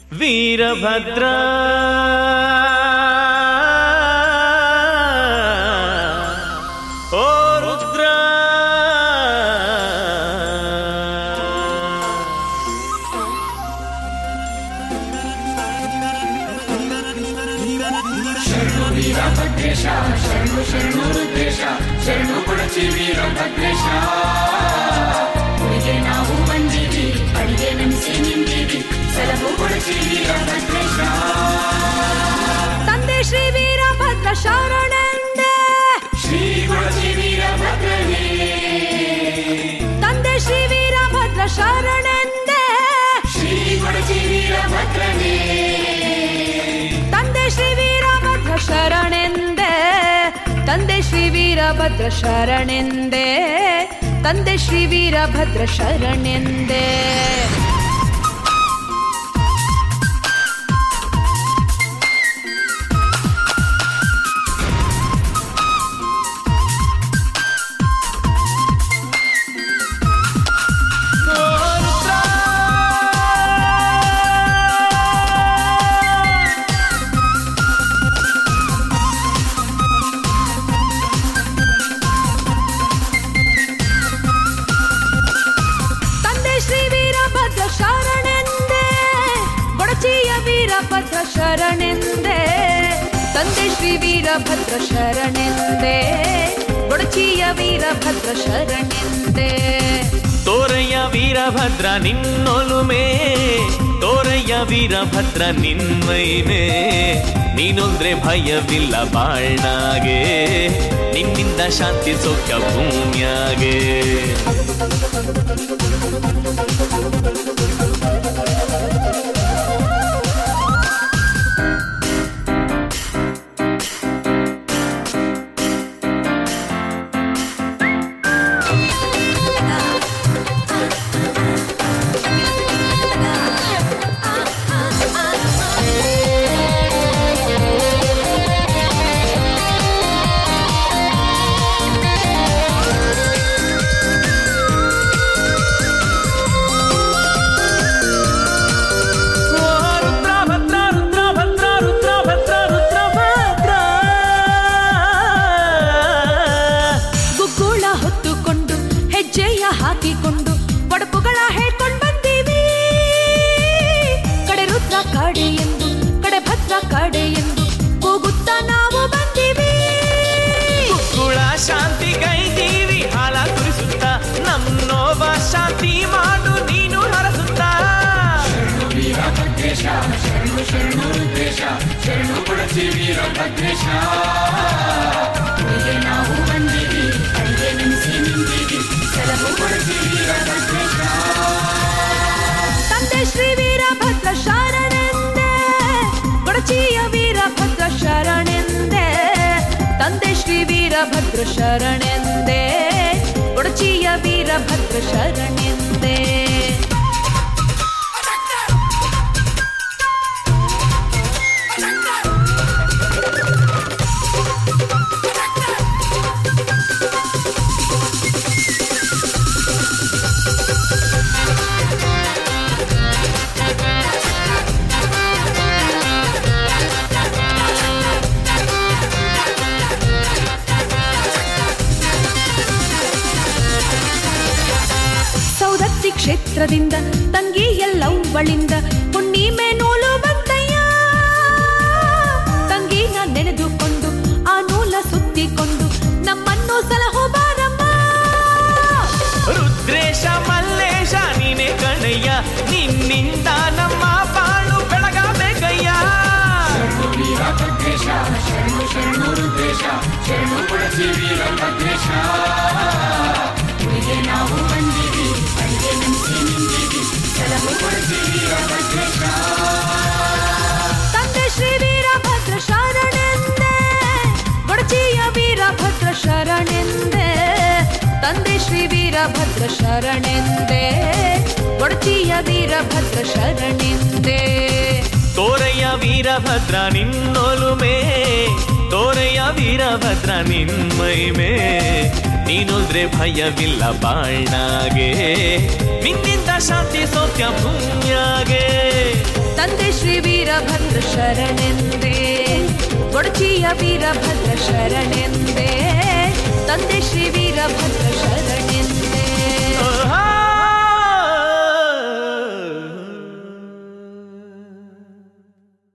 ವೀರಭದ್ರ ಓ ರುದ್ರ ಶರಣು ವೀರಭದ್ರೇಶ ಶರಣು ಶರಣು ರುದ್ರೇಶ ಶರಣು ಕೊಡಚಿ ವೀರಭದ್ರೇಶ ಹುಡುಗೆ ನಾವು ಬಂದೀವಿ ಅಡಿಗೆ ನೆನೆಸಿ ನಿಂತೀವಿ ಸಲಹು ಕೊಡಚಿ ವೀರಭದ್ರೇಶ ತಂದೆ ಶ್ರೀ ವೀರಭದ್ರ ಶರಣೆಂದೆ ಶ್ರೀ ಕೊಡಚಿ ವೀರಭದ್ರನೇ ತಂದೆ ಶ್ರೀ ವೀರಭದ್ರ ಶರಣೆಂದೆ ಶ್ರೀ ಕೊಡಚಿ ವೀರಭದ್ರನೇ ತಂದೆ ಶ್ರೀ ವೀರಭದ್ರ ಶರಣೆಂದೆ ತಂದೆ ಶ್ರೀ ವೀರಭದ್ರ ಶರಣೆಂದೆ ತಂದೆ ಶ್ರೀ ವೀರಭದ್ರ ಶರಣೆಂದೆ ಓ ರುದ್ರ ತಂದೆ ಶ್ರೀ ವೀರಭದ್ರ ಶರಣೆಂದೆ ಬಡಚಿಯ ವೀರಭದ್ರ ಶರಣೆಂದೆ ತಂದೆ ಶ್ರೀ ವೀರಭದ್ರ ಶರಣೆಂದೆ ಬಡಚಿಯ ವೀರಭದ್ರ ಶರಣೆಂದೆ ತೋರಯ್ಯ ವೀರಭದ್ರ ನಿನ್ನೊಲುಮೆ ತೋರಯ್ಯ ವೀರಭದ್ರ ನಿನ್ಮೈಮೆ ನೀನೊಂದ್ರೆ ಭಯವಿಲ್ಲ ಬಾಳ್ನಾಗೆ ನಿನ್ನಿಂದ ಶಾಂತಿ ಸೌಖ್ಯ ಭೂಮ್ಯಾಗೆ ಓ ರುದ್ರ ಭದ್ರ ರುದ್ರ ಭದ್ರ ರುದ್ರ ಭದ್ರ ರುದ್ರ ಭದ್ರ ಗುಗ್ಗುಳ ಹೊತ್ತುಕೊಂಡು ಹೆಜ್ಜೆಯ ಹಾಕಿಕೊಂಡು ಪಡಪುಗಳ ಹೇಳ್ಕೊಂಡು ಬಂದೀವಿ ಕಡೆ ರುದ್ರ ಕಾಡೆ ಎಂದು ಕಡೆ ಭದ್ರ ಕಾಡೆ ಎಂದು ಕೂಗುತ್ತಾ ನಾವು ಬಂದೀವಿ ಕುಳ ಶಾಂತಿ ಗೈದೀವಿ ಹಾಲ ತುರಿಸುತ್ತ ನಮ್ಮನೋವ ಶಾಂತಿ ಮಾಡು ನೀನು ಹರಸುತ್ತ ಶರಣು ವೀರಭದ್ರೇಶ ಶರಣು ಶರಣು ರುದ್ರೇಶ ಶರಣು ಕೊಡಚಿ ವೀರಭದ್ರೇಶ ಹುಡುಗೆ ನಾವು ಬಂದೀವಿ ಅಡಿಗೆ ನೆನೆಸಿ ನಿಂತೀವಿ ಸಲಹು ಕೊಡಚಿ ವೀರಭದ್ರೇಶ ತಂದೆ ಶ್ರೀ ವೀರಭದ್ರ ಶರಣೆಂದೆ ಕೊಡಚಿಯ ವೀರಭದ್ರ ಶರಣೆಂದೆ ತಂದೆ ಶ್ರೀ ವೀರಭದ್ರ ಶರಣೆಂದೆ ಕೊಡಚಿಯ ವೀರಭದ್ರ ಶರಣೆಂದೆ ಸೌದತ್ತಿ ಕ್ಷೇತ್ರದಿಂದ ತಂಗಿ ಎಲ್ಲವ್ವಳಿಂದ ಹುಣ್ಣಿಮೆ ನೂಲು ಬಂತಯ್ಯ ತಂಗಿನ ನೆನೆದುಕೊಂಡು ಆ ನೂಲ ಸುತ್ತಿಕೊಂಡು ನಮ್ಮನ್ನು ಸಲಹೋ ಬಾರಮ್ಮ ರುದ್ರೇಶ ಮಲ್ಲೇಶ ನೀನೆ ಕಣಯ್ಯ ನಿನ್ನಿಂದ ನಮ್ಮ ಬಾಳು ಬೆಳಗಬೇಕಯ್ಯ ಶರಣು ವೀರಭದ್ರೇಶ ಶರಣು ಶರಣು ರುದ್ರೇಶ ಶರಣು ಕೊಡಚಿ ವೀರಭದ್ರೇಶ ಹುಡುಗೆ ನಾವು ಬಂದೀವಿ ಅಡಿಗೆ ನೆನೆಸಿ ನಿಂತೀವಿ ಸಲಹು ಕೊಡಚಿ ವೀರಭದ್ರೇಶ ತಂದೆ ಶ್ರೀ ವೀರಭದ್ರ ಶರಣೆಂದೆ ಬಡಚಿಯ ವೀರಭದ್ರ ಶರಣೆಂದೆ ತಂದೆ ಶ್ರೀ ವೀರಭದ್ರ ಶರಣೆಂದೆ ಬಡಚಿಯ ವೀರಭದ್ರ ಶರಣೆಂದೆ ತೋರಯ್ಯ ವೀರಭದ್ರ ನಿನ್ನೊಲುಮೆ ತೋರಯ್ಯ ವೀರಭದ್ರ ನಿನ್ಮೈಮೆ ನೀನೊಲ್ದ್ರೆ ಭಯವಿಲ್ಲ ಬಾಳ್ನಾಗೆ ನಿನ್ನಿಂದ ಶಾಂತಿ ಸೌಖ್ಯ ಭೂಮ್ಯಾಗೆ ತಂದೆ ಶ್ರೀ ವೀರಭದ್ರ ಶರಣೆಂದೇ ಗೊಡಚಿಯ ವೀರಭದ್ರ ಶರಣೆಂದೇ ತಂದೆ ಶ್ರೀ ವೀರಭದ್ರ